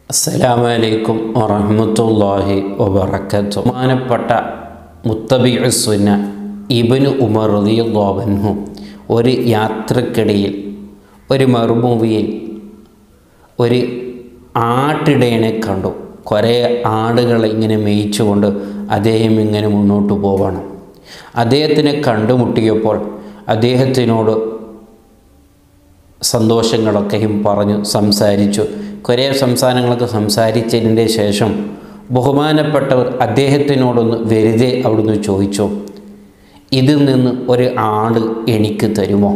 അസ്സലാമലൈക്കും വറഹമത്തല്ലാഹി വബർക്കത്തു ബഹുമാനപ്പെട്ട മുത്തബി സുന്ന ഇബനു ഉമർ റളിയല്ലാഹു ഒരു യാത്രക്കിടയിൽ ഒരു മറുഭൂമിയിൽ ഒരു ആട്ടിടയനെ കണ്ടു കുറേ ആടുകളെ ഇങ്ങനെ മേയിച്ചുകൊണ്ട് അദ്ദേഹം ഇങ്ങനെ മുന്നോട്ട് പോവണം അദ്ദേഹത്തിനെ കണ്ടുമുട്ടിയപ്പോൾ അദ്ദേഹത്തിനോട് സന്തോഷങ്ങളൊക്കെയും പറഞ്ഞു സംസാരിച്ചു കുറേ സംസാരങ്ങളൊക്കെ സംസാരിച്ചതിൻ്റെ ശേഷം ബഹുമാനപ്പെട്ടവർ അദ്ദേഹത്തിനോടൊന്ന് വെറുതെ അവിടുന്ന് ചോദിച്ചു ഇതിൽ നിന്ന് ഒരു ആട് എനിക്ക് തരുമോ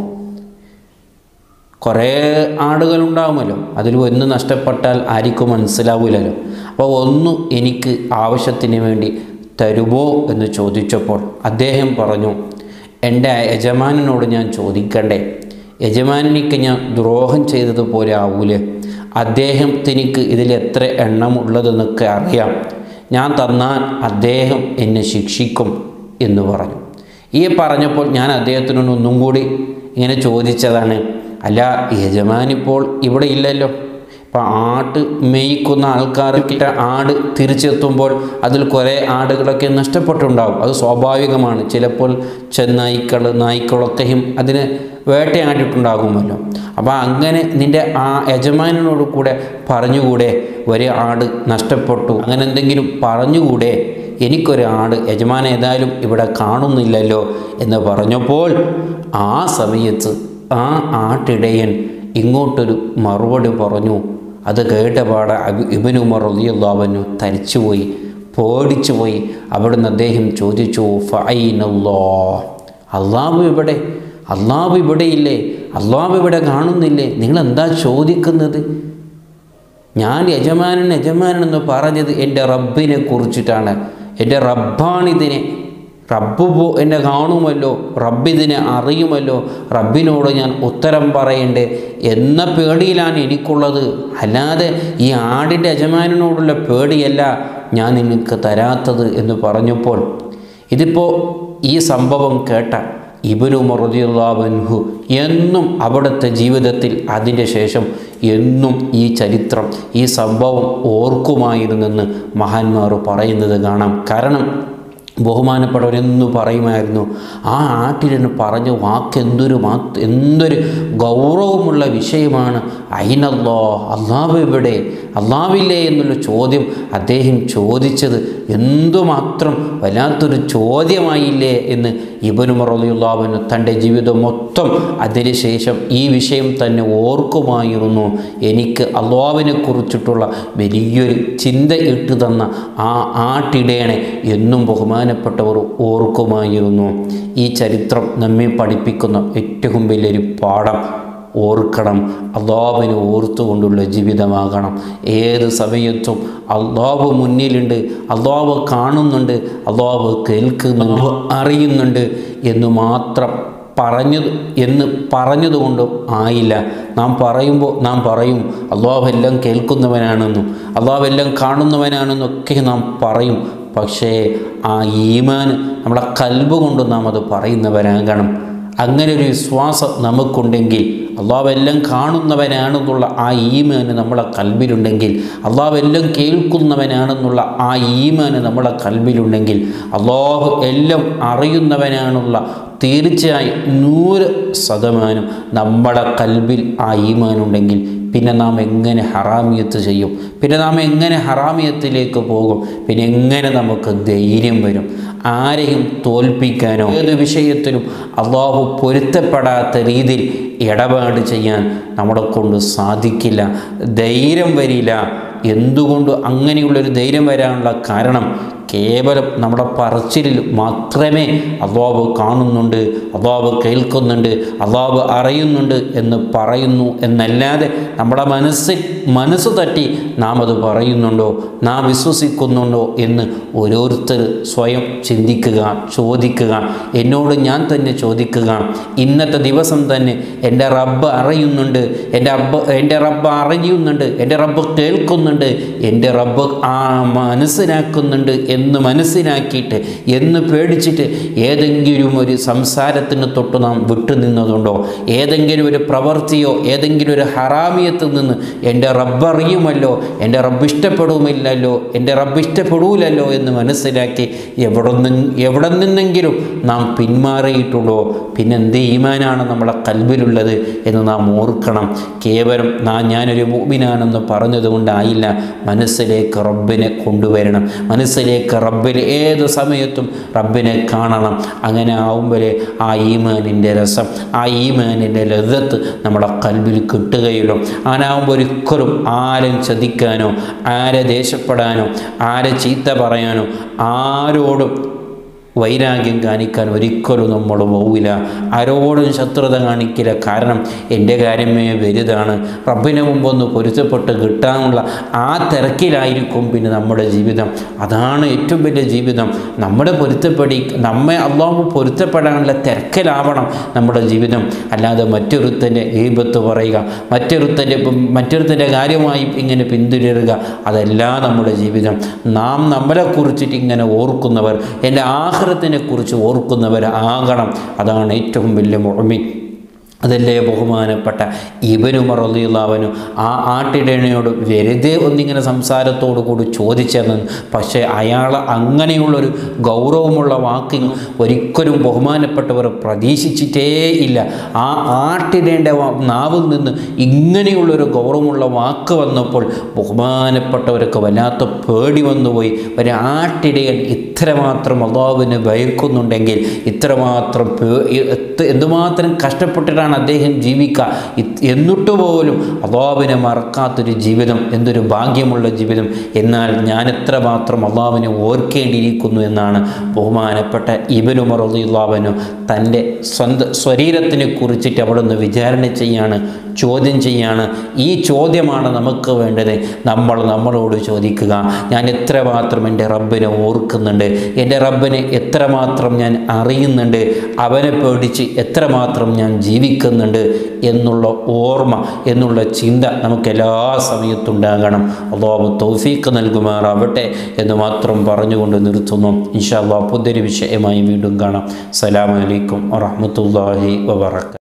കുറേ ആടുകളുണ്ടാവുമല്ലോ അതിൽ ഒന്ന് നഷ്ടപ്പെട്ടാൽ ആർക്കും മനസ്സിലാവില്ലല്ലോ അപ്പോൾ ഒന്ന് എനിക്ക് ആവശ്യത്തിന് വേണ്ടി തരുമോ എന്ന് ചോദിച്ചപ്പോൾ അദ്ദേഹം പറഞ്ഞു എൻ്റെ യജമാനനോട് ഞാൻ ചോദിക്കണ്ടേ യജമാനിക്ക് ഞാൻ ദ്രോഹം ചെയ്തതുപോലെ ആവൂലേ അദ്ദേഹത്തിനിക്ക് ഇതിൽ എത്ര എണ്ണമുള്ളതെന്നൊക്കെ അറിയാം ഞാൻ തന്നാൽ അദ്ദേഹം എന്നെ ശിക്ഷിക്കും എന്ന് പറഞ്ഞു ഈ പറഞ്ഞപ്പോൾ ഞാൻ അദ്ദേഹത്തിനോട് ഒന്നും കൂടി ഇങ്ങനെ ചോദിച്ചതാണ് അല്ല യജമാനിപ്പോൾ ഇവിടെ ഇല്ലല്ലോ ഇപ്പം ആട്ട് മേയ്ക്കുന്ന ആൾക്കാർക്ക് ആട് തിരിച്ചെത്തുമ്പോൾ അതിൽ കുറേ ആടുകളൊക്കെ നഷ്ടപ്പെട്ടുണ്ടാവും അത് സ്വാഭാവികമാണ് ചിലപ്പോൾ ചെന്നായ്ക്കൾ നായ്ക്കളൊക്കെയും അതിന് വേട്ടയാടിയിട്ടുണ്ടാകുമല്ലോ അപ്പോൾ അങ്ങനെ നിൻ്റെ ആ യജമാനോട് കൂടെ പറഞ്ഞുകൂടെ ഒരു ആട് നഷ്ടപ്പെട്ടു അങ്ങനെ എന്തെങ്കിലും പറഞ്ഞുകൂടെ എനിക്കൊരു ആട് യജമാൻ ഏതായാലും ഇവിടെ കാണുന്നില്ലല്ലോ എന്ന് പറഞ്ഞപ്പോൾ ആ സമയത്ത് ആ ആട്ടിടയൻ ഇങ്ങോട്ടൊരു മറുപടി പറഞ്ഞു അത് കേട്ടപാട് ഇബനുമർ റളിയല്ലാഹു തരിച്ചുപോയി പേടിച്ചു പോയി അവിടുന്ന് അദ്ദേഹം ചോദിച്ചു ഫൈനല്ലോ അള്ളാഹു ഇവിടെ അള്ളാഹു ഇവിടെയില്ലേ അള്ളാഹു ഇവിടെ കാണുന്നില്ലേ നിങ്ങൾ എന്താ ചോദിക്കുന്നത് ഞാൻ യജമാനൻ യജമാനൻ എന്ന് പറഞ്ഞത് എൻ്റെ റബ്ബിനെ കുറിച്ചിട്ടാണ് എൻ്റെ റബ്ബാണിതിനെ റബ്ബ് പോ എന്നെ കാണുമല്ലോ റബ്ബിതിനെ അറിയുമല്ലോ റബ്ബിനോട് ഞാൻ ഉത്തരം പറയണ്ടേ എന്ന പേടിയിലാണ് എനിക്കുള്ളത് അല്ലാതെ ഈ ആടിൻ്റെ യജമാനനോടുള്ള പേടിയല്ല ഞാൻ നിനക്ക് തരാത്തത് എന്ന് പറഞ്ഞപ്പോൾ ഇതിപ്പോൾ ഈ സംഭവം കേട്ട ഇബനു മറുദിയുള്ളാബൻഹു എന്നും അവിടുത്തെ ജീവിതത്തിൽ അതിൻ്റെ ശേഷം എന്നും ഈ ചരിത്രം ഈ സംഭവം ഓർക്കുമായിരുന്നെന്ന് മഹാന്മാർ പറയുന്നത് കാണാം കാരണം ബഹുമാനപ്പെട്ടവരെന്നു പറയുമായിരുന്നു ആ ആട്ടിലിന് പറഞ്ഞ വാക്ക് എന്തൊരു മാ എന്തൊരു ഗൗരവമുള്ള വിഷയമാണ് അയിനല്ലോ അള്ളാഹ് എവിടെ അള്ളാവില്ലേ എന്നുള്ള ചോദ്യം അദ്ദേഹം ചോദിച്ചത് എന്തുമാത്രം വല്ലാത്തൊരു ചോദ്യമായില്ലേ എന്ന് ഇബനു മറലിയുള്ളാവിന് തൻ്റെ ജീവിതം മൊത്തം അതിനുശേഷം ഈ വിഷയം തന്നെ ഓർക്കുമായിരുന്നു എനിക്ക് അള്ളാവിനെ കുറിച്ചിട്ടുള്ള വലിയൊരു ചിന്ത ഇട്ടു തന്ന ആ ആട്ടിടേണെ എന്നും ബഹുമാനപ്പെട്ടവർ ഓർക്കുമായിരുന്നു ഈ ചരിത്രം നമ്മെ പഠിപ്പിക്കുന്ന ഏറ്റവും വലിയൊരു പാഠം ഓർക്കണം അള്ളാഹുവിനെ ഓർത്തുകൊണ്ടുള്ള ജീവിതമാകണം ഏത് സമയത്തും അള്ളാഹു മുന്നിലുണ്ട് അള്ളാഹു കാണുന്നുണ്ട് അള്ളാഹു കേൾക്കുന്നുണ്ട് അറിയുന്നുണ്ട് എന്ന് മാത്രം പറഞ്ഞത് എന്ന് പറഞ്ഞതുകൊണ്ടും ആയില്ല നാം പറയുമ്പോൾ നാം പറയും അള്ളാഹു എല്ലാം കേൾക്കുന്നവനാണെന്നും അള്ളാഹു എല്ലാം കാണുന്നവനാണെന്നൊക്കെ നാം പറയും പക്ഷേ ആ ഈമാൻ നമ്മളെ കൽബ് കൊണ്ട് നാം അത് പറയുന്നവരാകണം അങ്ങനെ ഒരു വിശ്വാസം നമുക്കുണ്ടെങ്കിൽ അള്ളാഹു എല്ലാം കാണുന്നവനാണെന്നുള്ള ആ ഈമാന് നമ്മളെ കൽബിലുണ്ടെങ്കിൽ അള്ളാഹു എല്ലാം കേൾക്കുന്നവനാണെന്നുള്ള ആ ഈമാന് നമ്മളെ കൽബിലുണ്ടെങ്കിൽ അള്ളാഹു എല്ലാം അറിയുന്നവനാണെന്നുള്ള തീർച്ചയായും നൂറ് ശതമാനം നമ്മുടെ കൽബിൽ ആ ഈമാനുണ്ടെങ്കിൽ പിന്നെ നാം എങ്ങനെ ഹറാമിയത്ത് ചെയ്യും പിന്നെ നാം എങ്ങനെ ഹറാമിയത്തിലേക്ക് പോകും പിന്നെ എങ്ങനെ നമുക്ക് ധൈര്യം വരും ആരെയും തോൽപ്പിക്കാനോ ഏത് വിഷയത്തിലും അള്ളാഹു പൊരുത്തപ്പെടാത്ത രീതിയിൽ ഇടപാട് ചെയ്യാൻ നമ്മളെ കൊണ്ട് സാധിക്കില്ല ധൈര്യം വരില്ല എന്തുകൊണ്ട് അങ്ങനെയുള്ളൊരു ധൈര്യം വരാനുള്ള കാരണം കേവലം നമ്മുടെ പറച്ചിലിൽ മാത്രമേ അള്ളാബ് കാണുന്നുണ്ട് അള്ളാബ് കേൾക്കുന്നുണ്ട് അള്ളാബ് അറിയുന്നുണ്ട് എന്ന് പറയുന്നു എന്നല്ലാതെ നമ്മുടെ മനസ്സിൽ മനസ്സ് തട്ടി നാം അത് പറയുന്നുണ്ടോ നാം വിശ്വസിക്കുന്നുണ്ടോ എന്ന് ഓരോരുത്തർ സ്വയം ചിന്തിക്കുക ചോദിക്കുക എന്നോട് ഞാൻ തന്നെ ചോദിക്കുക ഇന്നത്തെ ദിവസം തന്നെ എൻ്റെ റബ്ബ് അറിയുന്നുണ്ട് എൻ്റെ റബ്ബ് എൻ്റെ റബ്ബ് അറിയുന്നുണ്ട് എൻ്റെ റബ്ബ് കേൾക്കുന്നുണ്ട് എൻ്റെ റബ്ബ് ആ മനസ്സിലാക്കുന്നുണ്ട് എന്ന് എന്ന് മനസ്സിലാക്കിയിട്ട് എന്ന് പേടിച്ചിട്ട് ഏതെങ്കിലും ഒരു സംസാരത്തിന് തൊട്ട് നാം വിട്ടുനിന്നതുണ്ടോ ഏതെങ്കിലും ഒരു പ്രവൃത്തിയോ ഏതെങ്കിലും ഒരു ഹറാമിയത്തിൽ നിന്ന് എൻ്റെ റബ്ബറിയുമല്ലോ എൻ്റെ റബ്ബ് ഇഷ്ടപ്പെടുമില്ലല്ലോ എൻ്റെ റബ്ബ് ഇഷ്ടപ്പെടൂലല്ലോ എന്ന് മനസ്സിലാക്കി എവിടെ നിന്ന് എവിടെ നിന്നെങ്കിലും നാം പിന്മാറിയിട്ടുള്ളോ പിന്നെ എന്ത് ഈമാനാണ് നമ്മളെ കൽബിലുള്ളത് എന്ന് നാം ഓർക്കണം കേവലം നാ ഞാനൊരു മൂമിനാണെന്ന് പറഞ്ഞതുകൊണ്ടായില്ല മനസ്സിലേക്ക് റബ്ബിനെ കൊണ്ടുവരണം മനസ്സിലേക്ക് റബ്ബിൽ ഏത് സമയത്തും റബ്ബിനെ കാണണം അങ്ങനെ ആവുമ്പോഴേ ആ ഈമാനിൻ്റെ രസം ആ ഈമാനിൻ്റെ ലതത്ത് നമ്മുടെ കൽബിൽ കിട്ടുകയുള്ളൂ അങ്ങനെ ആവുമ്പോൾ ഒരിക്കലും ആരും ചതിക്കാനോ ആരെ ദേഷ്യപ്പെടാനോ ആരെ ചീത്ത പറയാനോ ആരോടും വൈരാഗ്യം കാണിക്കാൻ ഒരിക്കലും നമ്മൾ പോവില്ല ആരോടും ശത്രുത കാണിക്കില്ല കാരണം എൻ്റെ കാര്യമേ വലുതാണ് റബ്ബിന് മുമ്പൊന്ന് പൊരുത്തപ്പെട്ട് കിട്ടാനുള്ള ആ തിരക്കിലായിരിക്കും പിന്നെ നമ്മുടെ ജീവിതം അതാണ് ഏറ്റവും വലിയ ജീവിതം നമ്മുടെ പൊരുത്തപ്പെടി നമ്മെ അള്ളാഹു പൊരുത്തപ്പെടാനുള്ള തിരക്കിലാവണം നമ്മുടെ ജീവിതം അല്ലാതെ മറ്റൊരുത്തൻ്റെ ഈപത്ത് പറയുക മറ്റൊരുത്തൻ്റെ മറ്റൊരുത്തൻ്റെ കാര്യമായി ഇങ്ങനെ പിന്തുടരുക അതല്ല നമ്മുടെ ജീവിതം നാം നമ്മളെക്കുറിച്ചിട്ട് ഇങ്ങനെ ഓർക്കുന്നവർ എൻ്റെ ആഹ്റത്തിനെ കുറിച്ച് ഓർക്കുന്നവരാകണം അതാണ് ഏറ്റവും വലിയ മുഴമിൻ അതല്ലേ ബഹുമാനപ്പെട്ട ഇവനുമർ റളിയല്ലാഹു ആ ആട്ടിടയനോട് വെറുതെ ഒന്നിങ്ങനെ സംസാരത്തോടു കൂടി ചോദിച്ചെന്ന് പക്ഷേ അയാൾ അങ്ങനെയുള്ളൊരു ഗൗരവമുള്ള വാക്ക് ഒരിക്കലും ബഹുമാനപ്പെട്ടവർ പ്രതീക്ഷിച്ചിട്ടേ ഇല്ല ആ ആട്ടിടേണ്ട നാവിൽ നിന്ന് ഇങ്ങനെയുള്ളൊരു ഗൗരവമുള്ള വാക്ക് വന്നപ്പോൾ ബഹുമാനപ്പെട്ടവർക്ക് വല്ലാത്ത പേടി വന്നുപോയി ഒരു ആട്ടിടയൻ ഇത്രമാത്രം അള്ളാഹുവിനെ ഭയക്കുന്നുണ്ടെങ്കിൽ ഇത്രമാത്രം പേ- എത്ത് എന്തുമാത്രം കഷ്ടപ്പെട്ടിട്ടാണ് അദ്ദേഹം ജീവിക്കുക ഇത് എന്നിട്ട് പോലും അള്ളാഹുവിനെ മറക്കാത്തൊരു ജീവിതം എന്തൊരു ഭാഗ്യമുള്ള ജീവിതം എന്നാൽ ഞാൻ എത്രമാത്രം അള്ളാഹുവിനെ ഓർക്കേണ്ടിയിരിക്കുന്നു എന്നാണ് ബഹുമാനപ്പെട്ട ഇബനുമർ അള്ളാഹുവിനു തൻ്റെ സ്വന്തം ശരീരത്തിനെ കുറിച്ചിട്ട് അവിടെ നിന്ന് വിചാരണ ചെയ്യാണ് ചോദ്യം ചെയ്യാണ് ഈ ചോദ്യമാണ് നമുക്ക് വേണ്ടത് നമ്മൾ നമ്മളോട് ചോദിക്കുക ഞാൻ എത്രമാത്രം എൻ്റെ റബ്ബിനെ ഓർക്കുന്നുണ്ട് എൻ്റെ റബ്ബിനെ എത്രമാത്രം ഞാൻ അറിയുന്നുണ്ട് അവനെ പേടിച്ച് എത്രമാത്രം ഞാൻ ജീവിക്കുന്നുണ്ട് എന്നുള്ള ഓർമ്മ എന്നുള്ള ചിന്ത നമുക്ക് എല്ലാ സമയത്തുണ്ടാകണം അള്ളാഹു തൗഫീക്ക് നൽകുമാറാവട്ടെ എന്ന് മാത്രം പറഞ്ഞുകൊണ്ട് നിർത്തുന്നു ഇൻഷാ അള്ളാഹ് പുതിയൊരു വിഷയമായി വീണ്ടും കാണാം സലാമലൈക്കും വറഹമത്തല്ലാഹി വബർക്കാത്തു